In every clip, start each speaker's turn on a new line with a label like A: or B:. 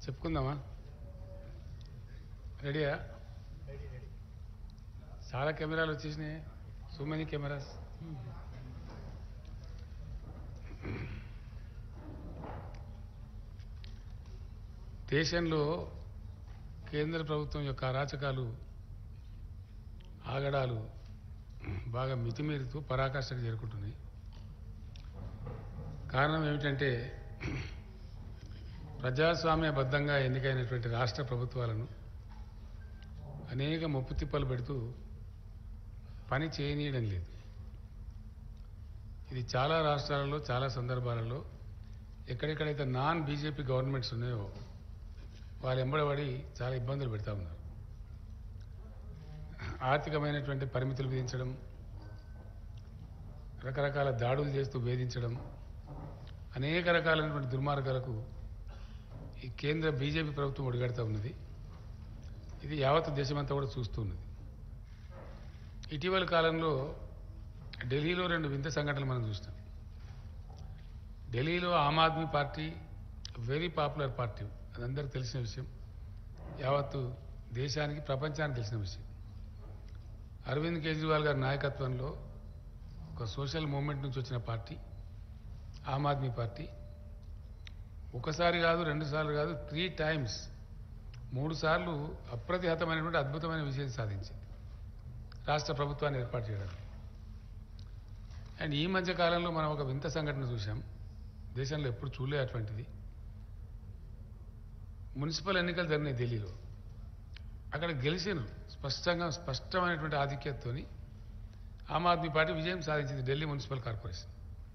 A: చెప్పుకుందామా రెడీయా చాలా కెమెరాలు వచ్చేసినాయి సో మెనీ కెమెరాస్ దేశంలో కేంద్ర ప్రభుత్వం యొక్క అరాచకాలు ఆగడాలు బాగా మితిమీరుతూ పరాకాష్ఠకు చేరుకుంటున్నాయి కారణం ఏమిటంటే ప్రజాస్వామ్యబద్ధంగా ఎన్నికైనటువంటి రాష్ట్ర ప్రభుత్వాలను అనేక ముప్పు తిప్పలు పెడుతూ పని చేయనీయడం లేదు ఇది చాలా రాష్ట్రాలలో చాలా సందర్భాలలో ఎక్కడెక్కడైతే నాన్ బీజేపీ గవర్నమెంట్స్ ఉన్నాయో వాళ్ళు ఎంబడబడి చాలా ఇబ్బందులు పెడతా ఉన్నారు ఆర్థికమైనటువంటి పరిమితులు విధించడం రకరకాల దాడులు చేస్తూ వేధించడం అనేక రకాలైనటువంటి దుర్మార్గాలకు ఈ కేంద్ర బీజేపీ ప్రభుత్వం ఒడిగడుతూ ఉన్నది ఇది యావత్ దేశమంతా కూడా చూస్తూ ఉన్నది ఇటీవల కాలంలో ఢిల్లీలో రెండు వింత సంఘటనలు మనం చూసినాం ఢిల్లీలో Aam Aadmi party very popular party అది అందరికీ తెలిసిన విషయం యావత్తు దేశానికి ప్రపంచానికి తెలిసిన విషయం అరవింద్ కేజ్రీవాల్ గారి నాయకత్వంలో ఒక సోషల్ మూవ్మెంట్ నుంచి వచ్చిన పార్టీ ఆమ్ ఆద్మీ పార్టీ ఒకసారి కాదు రెండు సార్లు కాదు త్రీ టైమ్స్ మూడు సార్లు అప్రతిహతమైనటువంటి అద్భుతమైన విజయం సాధించింది రాష్ట్ర ప్రభుత్వాన్ని ఏర్పాటు చేయడానికి అండ్ ఈ మధ్య కాలంలో మనం ఒక వింత సంఘటన చూసాం దేశంలో ఎప్పుడు చూడలే అటువంటిది మున్సిపల్ ఎన్నికలు జరిగినాయి ఢిల్లీలో అక్కడ గెలిచారు స్పష్టంగా స్పష్టమైనటువంటి ఆధిక్యతతోని ఆమ్ ఆద్మీ పార్టీ విజయం సాధించింది ఢిల్లీ మున్సిపల్ కార్పొరేషన్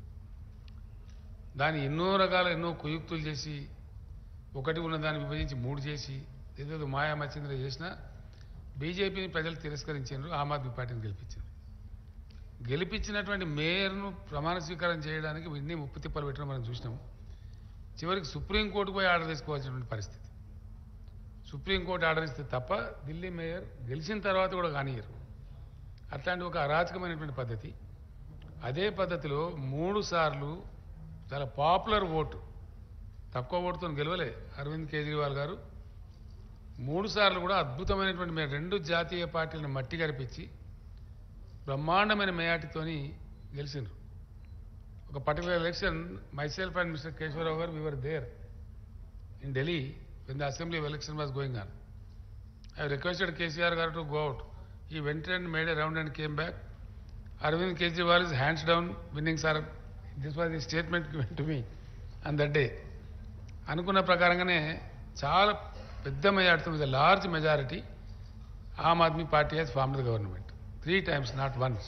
A: దాన్ని ఎన్నో రకాల ఎన్నో కుయుక్తులు చేసి ఒకటి ఉన్న దాన్ని విభజించి మూడు చేసి ఏదేదో మాయా మచ్చింద్ర చేసినా బీజేపీని ప్రజలు తిరస్కరించారు ఆమ్ ఆద్మీ పార్టీని గెలిపించారు గెలిపించినటువంటి మేయర్ను ప్రమాణ స్వీకారం చేయడానికి ఇన్ని ముప్పు తిప్పలు పెట్టడం మనం చూసినాం చివరికి సుప్రీంకోర్టుకు పోయి ఆర్డర్ తీసుకోవాల్సినటువంటి పరిస్థితి సుప్రీంకోర్టు ఆర్డర్ ఇస్తే తప్ప ఢిల్లీ మేయర్ గెలిచిన తర్వాత కూడా కానియరు అట్లాంటి ఒక అరాచకమైనటువంటి పద్ధతి అదే పద్ధతిలో మూడు సార్లు చాలా పాపులర్ ఓటు తక్కువ ఓటుతో గెలవలే అరవింద్ కేజ్రీవాల్ గారు మూడు సార్లు కూడా అద్భుతమైనటువంటి మే- రెండు జాతీయ పార్టీలను మట్టి గరిపించి బ్రహ్మాండమైన మేయాటితోని గెలిచిండ్రు ఒక particular election myself and mister Keshava Rao గారు were there in Delhi when the assembly election was going on I requested KCR గారు to go out event and made round and came back Arvind Kejriwal is hands down winning sir this was the statement given to me on that day అనుకున్న ప్రకారంగానే చాలా పెద్ద మెజార్టీతో with large majority Aam Aadmi party has formed government three times not once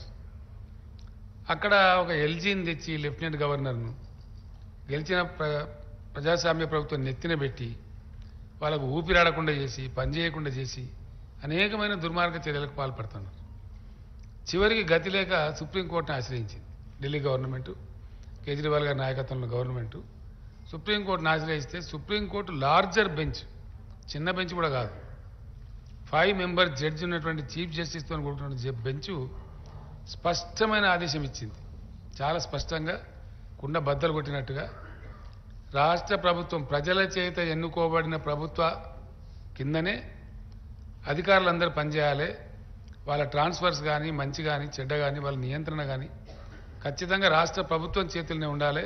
A: అక్కడ ఒక ఎల్జీని తెచ్చి lieutenant గవర్నర్ను గెలిచిన ప్ర ప్రజాస్వామ్య ప్రభుత్వం నెత్తిన పెట్టి వాళ్ళకు ఊపిరాడకుండా చేసి పనిచేయకుండా చేసి అనేకమైన దుర్మార్గ చర్యలకు పాల్పడుతున్నారు చివరికి గతి లేక సుప్రీంకోర్టును ఆశ్రయించింది ఢిల్లీ గవర్నమెంటు కేజ్రీవాల్ గారి నాయకత్వంలో గవర్నమెంటు సుప్రీంకోర్టును ఆశ్రయిస్తే సుప్రీంకోర్టు లార్జర్ బెంచ్ చిన్న బెంచ్ కూడా కాదు ఫైవ్ మెంబర్ జడ్జి ఉన్నటువంటి చీఫ్ జస్టిస్తో కూడుకున్న బెంచ్ స్పష్టమైన ఆదేశం ఇచ్చింది చాలా స్పష్టంగా కుండ బద్దలు కొట్టినట్టుగా రాష్ట్ర ప్రభుత్వం ప్రజల చేత ఎన్నుకోబడిన ప్రభుత్వ కిందనే అధికారులందరూ పనిచేయాలి వాళ్ళ ట్రాన్స్ఫర్స్ కానీ మంచి కానీ చెడ్డ కానీ వాళ్ళ నియంత్రణ కానీ ఖచ్చితంగా రాష్ట్ర ప్రభుత్వం చేతుల్లోనే ఉండాలి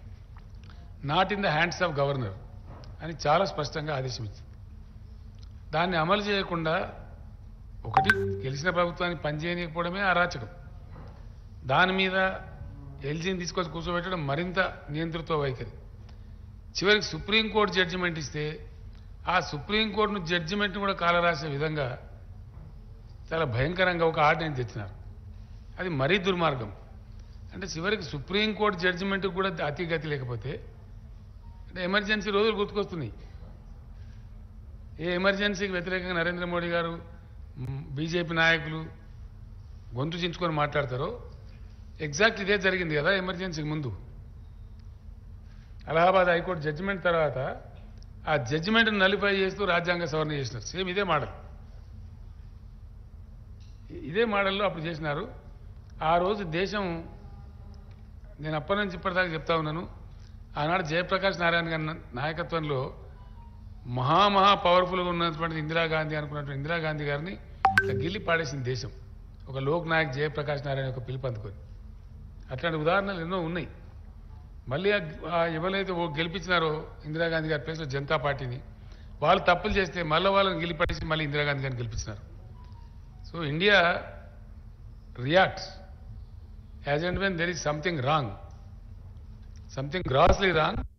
A: not in the hands of governor అని చాలా స్పష్టంగా ఆదేశం ఇచ్చింది దాన్ని అమలు చేయకుండా ఒకటి గెలిచిన ప్రభుత్వాన్ని పనిచేయకపోవడమే అరాచకం దాని మీద ఎల్జీని తీసుకొచ్చి కూర్చోబెట్టడం మరింత నియంతృత్వ వైఖరి చివరికి సుప్రీంకోర్టు జడ్జిమెంట్ ఇస్తే ఆ సుప్రీంకోర్టును జడ్జిమెంట్ను కూడా కాలరాసే విధంగా చాలా భయంకరంగా ఒక ఆర్డినెన్స్ తెచ్చినారు అది మరీ దుర్మార్గం అంటే చివరికి సుప్రీంకోర్టు జడ్జిమెంట్ కూడా అతి గతి లేకపోతే అంటే ఎమర్జెన్సీ రోజులు గుర్తుకొస్తున్నాయి ఏ ఎమర్జెన్సీకి వ్యతిరేకంగా నరేంద్ర మోడీ గారు మ్, బీజేపీ నాయకులు గొంతు చించుకొని మాట్లాడతారో ఎగ్జాక్ట్ ఇదే జరిగింది కదా ఎమర్జెన్సీకి ముందు అలహాబాద్ హైకోర్టు జడ్జిమెంట్ తర్వాత ఆ జడ్జిమెంట్ నలిఫై చేస్తూ రాజ్యాంగ సవరణ చేసినారు సేమ్ ఇదే మోడల్ ఇదే మోడల్లో అప్పుడు చేసినారు ఆ రోజు దేశం నేను అప్పటి నుంచి ఇప్పటిదాకా చెప్తా ఉన్నాను ఆనాడు జయప్రకాష్ నారాయణ గారి నా- నాయకత్వంలో మహా మహా పవర్ఫుల్గా ఉన్నటువంటి ఇందిరాగాంధీ అనుకున్నటువంటి ఇందిరాగాంధీ గారిని ఇట్లా గిల్లి పాడేసింది దేశం ఒక లోక్ నాయక్ జయప్రకాష్ నారాయణ యొక్క పిలుపు అందుకొని అట్లాంటి ఉదాహరణలు ఎన్నో ఉన్నాయి మళ్ళీ ఆ- ఆ ఎవరైతే ఓ గెలిపించినారో ఇందిరాగాంధీ గారి ప్లేస్లో జనతా పార్టీని వాళ్ళు తప్పులు చేస్తే మళ్ళీ వాళ్ళని గెలిపేసి మళ్ళీ ఇందిరాగాంధీ గారిని గెలిపించినారు so India reacts as and when there is something wrong something grossly wrong